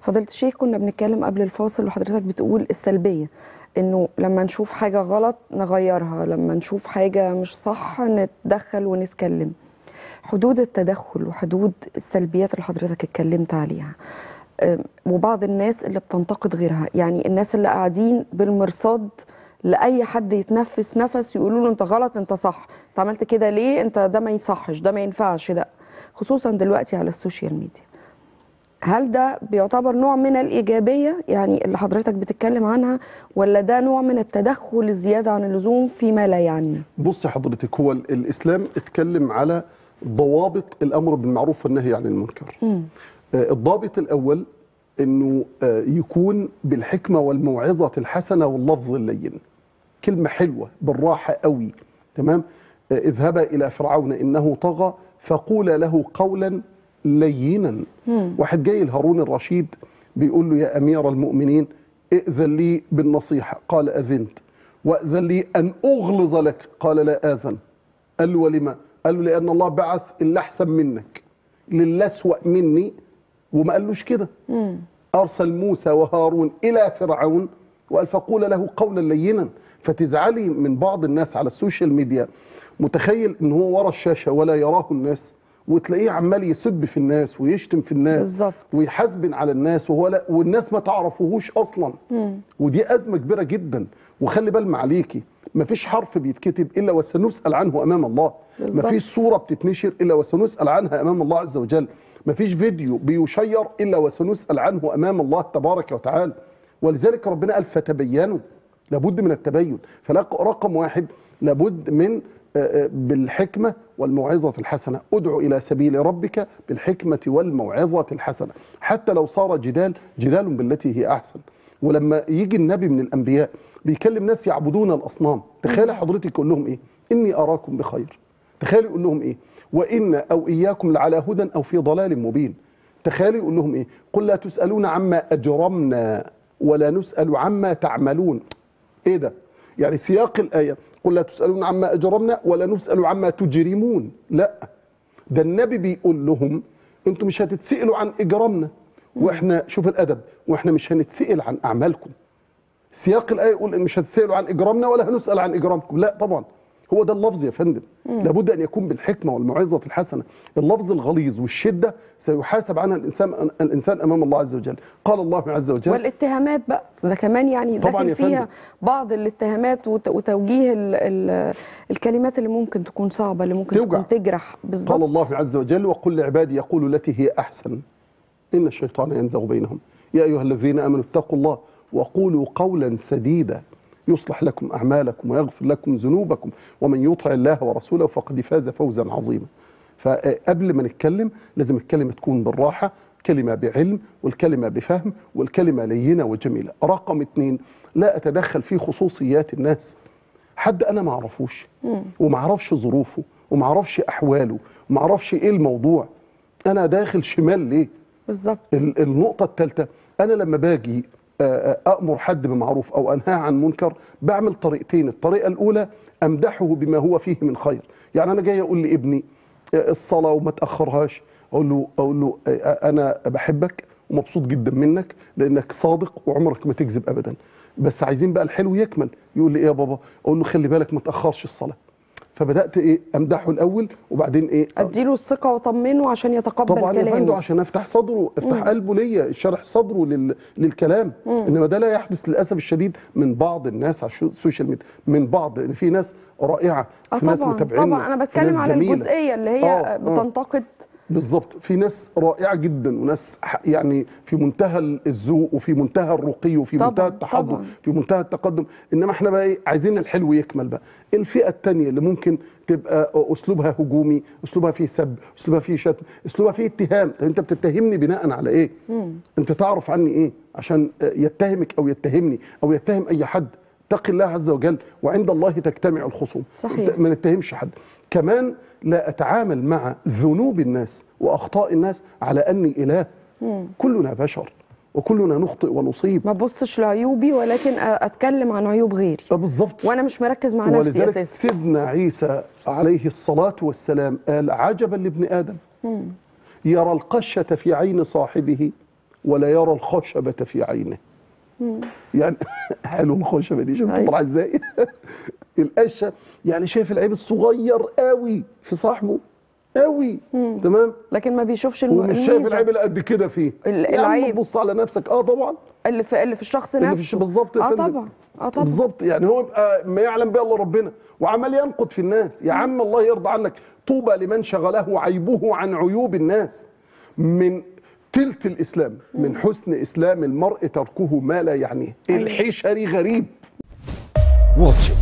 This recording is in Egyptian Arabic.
فضيلة الشيخ كنا بنتكلم قبل الفاصل وحضرتك بتقول السلبية انه لما نشوف حاجة غلط نغيرها لما نشوف حاجة مش صح نتدخل ونتكلم حدود التدخل وحدود السلبيات اللي حضرتك اتكلمت عليها أم، وبعض الناس اللي بتنتقد غيرها يعني الناس اللي قاعدين بالمرصاد لاي حد يتنفس نفس يقولوا له انت غلط انت صح انت عملت كده ليه انت ده ما يصحش ده ما ينفعش ده خصوصا دلوقتي على السوشيال ميديا هل ده بيعتبر نوع من الإيجابية يعني اللي حضرتك بتتكلم عنها ولا ده نوع من التدخل الزيادة عن اللزوم فيما لا يعني بص حضرتك هو ال- الاسلام اتكلم على ضوابط الامر بالمعروف والنهي عن المنكر مم. آه، الضابط الاول انه آه، يكون بالحكمه والموعظه الحسنه واللفظ اللين كلمه حلوه بالراحه قوي تمام آه، اذهبا الى فرعون انه طغى فقولا له قولا لينا مم. واحد جاي لهارون الرشيد بيقول له يا امير المؤمنين ائذن لي بالنصيحه قال اذنت واذن لي ان اغلظ لك قال لا اذن قال له ولما قال له لان الله بعث اللي احسن منك للي اسوا مني وما قالوش كده مم. ارسل موسى وهارون الى فرعون وقال فقول له قولا لينا فتزعلي من بعض الناس على السوشيال ميديا متخيل ان هو ورا الشاشه ولا يراه الناس وتلاقيه عمال يسب في الناس ويشتم في الناس بالظبط ويحاسبن على الناس وهو لا والناس ما تعرفوهوش اصلا مم. ودي ازمه كبيره جدا وخلي بال معليكي مفيش حرف بيتكتب الا وسنسال عنه امام الله بالظبط. مفيش صوره بتتنشر الا وسنسال عنها امام الله عز وجل مفيش فيديو بيشير الا وسنسال عنه امام الله تبارك وتعالى ولذلك ربنا قال فتبينوا لابد من التبين فرقم واحد لابد من آه، آه، بالحكمة والموعظة الحسنة ادعو إلى سبيل ربك بالحكمة والموعظة الحسنة حتى لو صار جدال جدال بالتي هي أحسن ولما يجي النبي من الأنبياء بيكلم ناس يعبدون الأصنام تخيل حضرتك يقول لهم إيه إني أراكم بخير تخيل يقول لهم إيه وإن أو إياكم لعلى هدى أو في ضلال مبين تخيل يقول لهم إيه قل لا تسألون عما أجرمنا ولا نسأل عما تعملون ايه ده يعني سياق الايه قل لا تسالون عما اجرمنا ولا نسال عما تجرمون لا ده النبي بيقول لهم انتوا مش هتتسالوا عن اجرامنا واحنا شوف الادب واحنا مش هنتسال عن اعمالكم سياق الايه يقول إن مش هتسالوا عن اجرامنا ولا هنسال عن اجرامكم لا طبعا هو ده اللفظ يا فندم لابد ان يكون بالحكمه والموعظه الحسنه اللفظ الغليظ والشده سيحاسب عنها الانسان الانسان امام الله عز وجل قال الله عز وجل والاتهامات بقى ده كمان يعني طبعاً داخل يا فيها فندم. بعض الاتهامات وت- وتوجيه ال ال الكلمات اللي ممكن تكون صعبة اللي ممكن توجع. تكون تجرح قال بالظبط الله عز وجل وقل لعبادي يقولوا التي هي احسن ان الشيطان ينزغ بينهم يا ايها الذين امنوا اتقوا الله وقولوا قولا سديدا يصلح لكم اعمالكم ويغفر لكم ذنوبكم ومن يطع الله ورسوله فقد فاز فوزا عظيما فقبل ما نتكلم لازم الكلمه تكون بالراحه كلمه بعلم والكلمه بفهم والكلمه لينه وجميله رقم اثنين لا اتدخل في خصوصيات الناس حد انا ما اعرفوش مم. وما اعرفش ظروفه وما اعرفش احواله وما اعرفش ايه الموضوع انا داخل شمال ليه بالظبط ال- النقطه الثالثه انا لما باجي آه، آه، امر حد بمعروف او انهى عن منكر بعمل طريقتين الطريقه الاولى امدحه بما هو فيه من خير يعني انا جاي اقول لابني آه، الصلاه وما تاخرهاش اقول له اقول له آه، انا بحبك ومبسوط جدا منك لانك صادق وعمرك ما تكذب ابدا بس عايزين بقى الحلو يكمل يقول لي ايه يا بابا اقول له خلي بالك ما تاخرش الصلاه فبدات ايه امدحه الاول وبعدين ايه اديله الثقة واطمنه عشان يتقبل طبعا يا فندم كلامي عشان افتح صدره افتح مم. قلبه ليا شرح صدره لل... للكلام مم. انما ده لا يحدث للاسف الشديد من بعض الناس على الشو- السوشيال ميديا من بعض لان في ناس رائعه اه في ناس طبعا متابعين طبعا انا بتكلم على الجزئية اللي هي آه، آه. بتنتقد بالظبط في ناس رائعه جدا وناس ح- يعني في منتهى الذوق وفي منتهى الرقي وفي طبعاً، منتهى التحضر طبعاً. في منتهى التقدم انما احنا بقى ايه عايزين الحلو يكمل بقى الفئه الثانيه اللي ممكن تبقى اسلوبها هجومي اسلوبها فيه سب اسلوبها فيه شتم اسلوبها فيه اتهام طب انت بتتهمني بناء على ايه مم. انت تعرف عني ايه عشان يتهمك او يتهمني او يتهم اي حد اتق الله عز وجل وعند الله تجتمع الخصوم صحيح. ما نتهمش حد كمان لا اتعامل مع ذنوب الناس واخطاء الناس على اني اله مم. كلنا بشر وكلنا نخطئ ونصيب ما بصش لعيوبي ولكن أ- اتكلم عن عيوب غيري آه بالظبط وانا مش مركز مع نفسي ولذلك اساسا سيدنا عيسى عليه الصلاة والسلام قال عجبا لابن آدم مم. يرى القشة في عين صاحبه ولا يرى الخشبة في عينه يعني حلو الخشبة دي شوف أيوة. طلع ازاي القشة يعني شايف العيب الصغير قوي في صاحبه قوي مم. تمام لكن ما بيشوفش الم- ومش شايف الميزة العيب اللي قد كده فيه ال- يا عم العيب. بص على نفسك اه طبعا اللي في اللي في الشخص اللي نفسه في الش- بالظبط يا اه فندم. طبعا اه طبعا بالظبط يعني هو يبقى ما يعلم به الا ربنا وعمال ينقد في الناس يا عم الله يرضى عنك طوبى لمن شغله عيبه عن عيوب الناس من تلت الاسلام من حسن اسلام المرء تركه ما لا يعنيه أيوة. الحشري غريب واتش